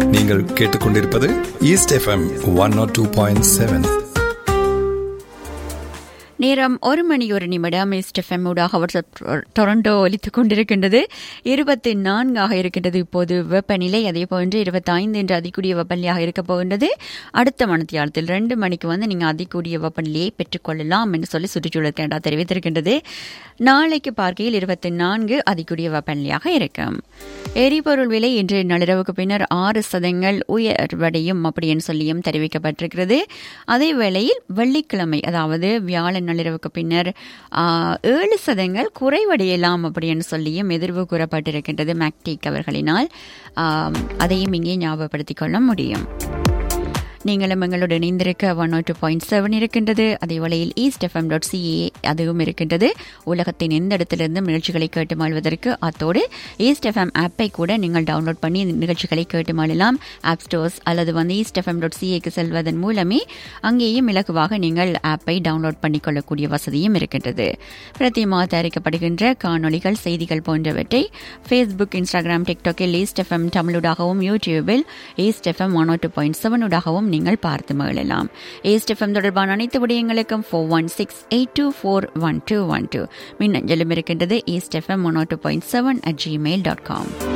நீங்கள் கேட்டுக்கொண்டிருப்பது East FM one nought two point seven நேரம் ஒரு மணி ஒரு நிமிடம் எஸ்டெஃப்எம் ஊடாக டொரண்டோ ஒலித்துக் கொண்டிருக்கின்றது இருபத்தி நான்காக இருக்கின்றது இப்போது வெப்பநிலை அதே போன்று இருபத்தி ஐந்து என்று அதிகூடிய வெப்பநிலையாக இருக்கப் போகின்றது அடுத்த மணித்தியாலத்தில் ரெண்டு மணிக்கு வந்து நீங்கள் அதிகூடிய வெப்பநிலையை பெற்றுக்கொள்ளலாம் என்று சொல்லி சுற்றுச்சூழல் கனடா தெரிவித்திருக்கின்றது நாளைக்கு பார்க்கையில் இருபத்தி நான்கு அதிகூடிய வெப்பநிலையாக இருக்கும் எரிபொருள் விலை இன்று நள்ளிரவுக்கு பின்னர் ஆறு சதங்கள் உயர்வடையும் அப்படின்னு சொல்லியும் தெரிவிக்கப்பட்டிருக்கிறது அதே வேளையில் வெள்ளிக்கிழமை அதாவது வியாழன் நள்ளிரவுக்கு பின்னர் ஏழு சதங்கள் குறைவடையலாம் அப்படின்னு சொல்லியும் எதிர்வு கூறப்பட்டிருக்கின்றது மேக்டிக் அவர்களினால் அதையும் இங்கே ஞாபகப்படுத்திக் கொள்ள முடியும் நீங்களும் எங்களோடு இணைந்திருக்க ஒன் டூ பாயிண்ட் செவன் இருக்கின்றது அதே வேளையில் ஈஸ்ட் எஃப்எம் டாட் சிஏ அதுவும் இருக்கின்றது உலகத்தின் எந்த இடத்திலிருந்தும் நிகழ்ச்சிகளை கேட்டு மாழ்வதற்கு அத்தோடு ஈஸ்ட் எஃப்எம் ஆப்பை கூட நீங்கள் டவுன்லோட் பண்ணி நிகழ்ச்சிகளை கேட்டு மாளலாம் ஆப் ஸ்டோர்ஸ் அல்லது வந்து ஈஸ்ட் எஃப்எம் டாட் சிஏக்கு செல்வதன் மூலமே அங்கேயும் இலகுவாக நீங்கள் ஆப்பை டவுன்லோட் பண்ணிக்கொள்ளக்கூடிய வசதியும் இருக்கின்றது பிரத்தியமாக தயாரிக்கப்படுகின்ற காணொலிகள் செய்திகள் போன்றவற்றை ஃபேஸ்புக் இன்ஸ்டாகிராம் டிக்டாக்கில் ஈஸ்ட் எஃப்எம் தமிழுடாகவும் யூடியூபில் East FM one two point செவனுடாகவும் நீங்கள் பார்த்து மகிழலாம் ஏஸ்ட் எஃப்எம் தொடர்பான அனைத்து விடயங்களுக்கும் four one six eight two four one two one two மின்னஞ்சலும் இருக்கின்றது East FM one two point seven at Gmail dot com